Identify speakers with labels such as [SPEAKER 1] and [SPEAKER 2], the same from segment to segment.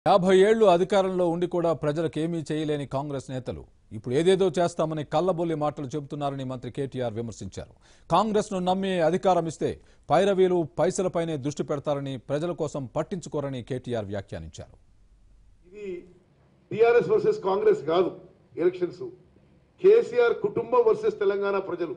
[SPEAKER 1] యాభై ఏళ్లు అధికారంలో ఉండి కూడా ప్రజలకేమీ చేయలేని కాంగ్రెస్ నేతలు ఇప్పుడు ఏదేదో చేస్తామని కల్లబొల్లి మాటలు చెబుతున్నారని మంత్రి కేటీఆర్ విమర్శించారు కాంగ్రెస్ ను నమ్మి అధికారం ఇస్తే పైరవీలు పైసలపైనే దృష్టి పెడతారని ప్రజల కోసం పట్టించుకోరని కేటీఆర్ వ్యాఖ్యానించారు
[SPEAKER 2] ఇది టిఆర్ఎస్ వర్సెస్ కాంగ్రెస్ కాదు ఎలక్షన్స్ కేసీఆర్ కుటుంబం వర్సెస్ తెలంగాణ ప్రజలు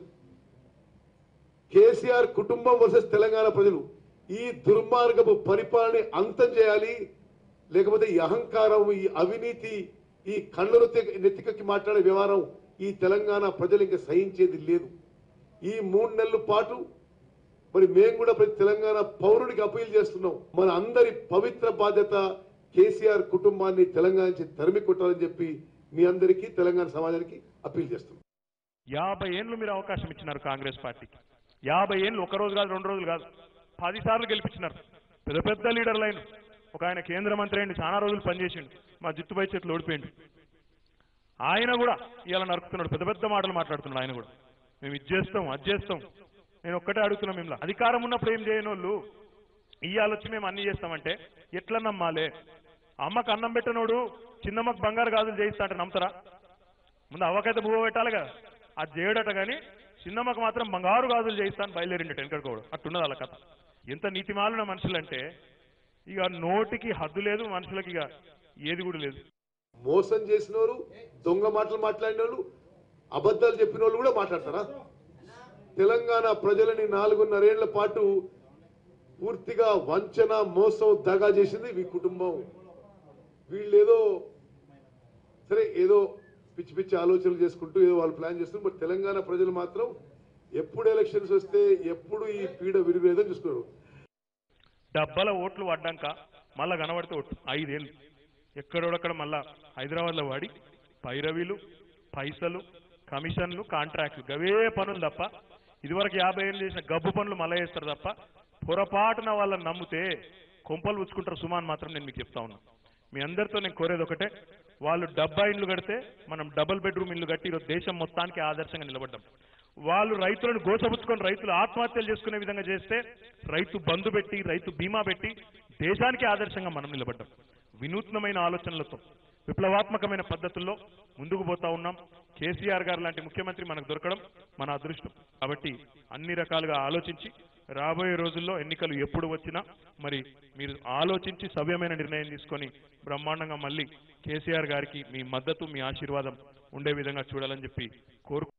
[SPEAKER 2] కేసీఆర్ కుటుంబం వర్సెస్ తెలంగాణ ప్రజలు ఈ దుర్మార్గపు పరిపాలన అంతం చేయాలి లేకపోతే ఈ అహంకారం ఈ అవినీతి ఈ కళ్ళు నెత్తికెక్కి మాట్లాడే వ్యవహారం ఈ తెలంగాణ ప్రజలు ఇంకా సహించేది లేదు ఈ మూడు నెలల పాటు మరి మేము కూడా ప్రతి తెలంగాణ పౌరుడికి అప్పీల్ చేస్తున్నాం మన అందరి పవిత్ర బాధ్యత కేసీఆర్ కుటుంబాన్ని తెలంగాణ నుంచి తరిమి కొట్టాలని చెప్పి మీ అందరికీ తెలంగాణ సమాజానికి అప్పీల్ చేస్తున్నాం
[SPEAKER 3] యాభై ఏళ్ళు మీరు అవకాశం ఇచ్చినారు కాంగ్రెస్ పార్టీకి యాభై ఏళ్ళు ఒక రోజు కాదు రెండు రోజులు కాదు పది సార్లు గెలిపించినారు పెద్ద పెద్ద లీడర్లు అయిన ఒక ఆయన కేంద్ర మంత్రి అయింది చాలా రోజులు పనిచేసిండు మా జిత్తుపై చేతులు ఓడిపోయిండు ఆయన కూడా ఇలా నరుకుతున్నాడు పెద్ద పెద్ద మాటలు మాట్లాడుతున్నాడు ఆయన కూడా మేము ఇది చేస్తాం అది చేస్తాం నేను ఒక్కటే అడుగుతున్నా మిమ్మల్ని అధికారం ఉన్నప్పుడు ఏం చేయని వాళ్ళు ఇవాళ వచ్చి మేము అన్ని చేస్తామంటే ఎట్లా నమ్మాలే అమ్మకు అన్నం పెట్టనోడు చిన్నమ్మకు బంగారు గాజులు చేయిస్తా అంటే నమ్ముతారా ముందు అవ్వకైతే భూవ పెట్టాలి కదా అది చేయడట కానీ చిన్నమ్మకు మాత్రం బంగారు గాజులు చేయిస్తాను బయలుదేరిండట వెనకడుకోడు అట్టున్నది వాళ్ళ కథ ఎంత నీతిమాలిన మనుషులంటే ఇక నోటికి హద్దు లేదు మనుషులకి ఇక ఏది కూడా లేదు
[SPEAKER 2] మోసం చేసిన వాళ్ళు దొంగ మాటలు మాట్లాడిన వాళ్ళు అబద్ధాలు చెప్పిన వాళ్ళు కూడా మాట్లాడతారా తెలంగాణ ప్రజలని నాలుగున్నరేళ్ల పాటు పూర్తిగా వంచన మోసం దగా చేసింది మీ కుటుంబం వీళ్ళేదో సరే ఏదో పిచ్చి పిచ్చి ఆలోచనలు చేసుకుంటూ ఏదో వాళ్ళు ప్లాన్ చేస్తున్నారు బట్ తెలంగాణ ప్రజలు మాత్రం ఎప్పుడు ఎలక్షన్స్ వస్తే ఎప్పుడు ఈ పీడ విరివేదని చూసుకున్నారు
[SPEAKER 3] డబ్బల ఓట్లు పడ్డాక మళ్ళా కనబడితే ఓట్లు ఐదేళ్ళు ఎక్కడోడక్కడ మళ్ళా హైదరాబాద్లో వాడి పైరవీలు పైసలు కమిషన్లు కాంట్రాక్ట్లు గవే పనులు తప్ప ఇదివరకు యాభై ఏళ్ళు చేసిన గబ్బు పనులు మళ్ళా చేస్తారు తప్ప పొరపాటున వాళ్ళని నమ్మితే కొంపలు పుచ్చుకుంటారు సుమాన్ మాత్రం నేను మీకు చెప్తా ఉన్నా మీ అందరితో నేను కోరేది ఒకటే వాళ్ళు డబ్బా ఇండ్లు కడితే మనం డబుల్ బెడ్రూమ్ ఇల్లు కట్టి ఈరోజు దేశం మొత్తానికి ఆదర్శంగా నిలబడ్డాం వాళ్ళు రైతులను గోచబుచ్చుకొని రైతులు ఆత్మహత్యలు చేసుకునే విధంగా చేస్తే రైతు బంధు పెట్టి రైతు బీమా పెట్టి దేశానికి ఆదర్శంగా మనం నిలబడ్డాం వినూత్నమైన ఆలోచనలతో విప్లవాత్మకమైన పద్ధతుల్లో ముందుకు పోతా ఉన్నాం కేసీఆర్ గారు లాంటి ముఖ్యమంత్రి మనకు దొరకడం మన అదృష్టం కాబట్టి అన్ని రకాలుగా ఆలోచించి రాబోయే రోజుల్లో ఎన్నికలు ఎప్పుడు వచ్చినా మరి మీరు ఆలోచించి సవ్యమైన నిర్ణయం తీసుకొని బ్రహ్మాండంగా మళ్ళీ కేసీఆర్ గారికి మీ మద్దతు మీ ఆశీర్వాదం ఉండే విధంగా చూడాలని చెప్పి కోరు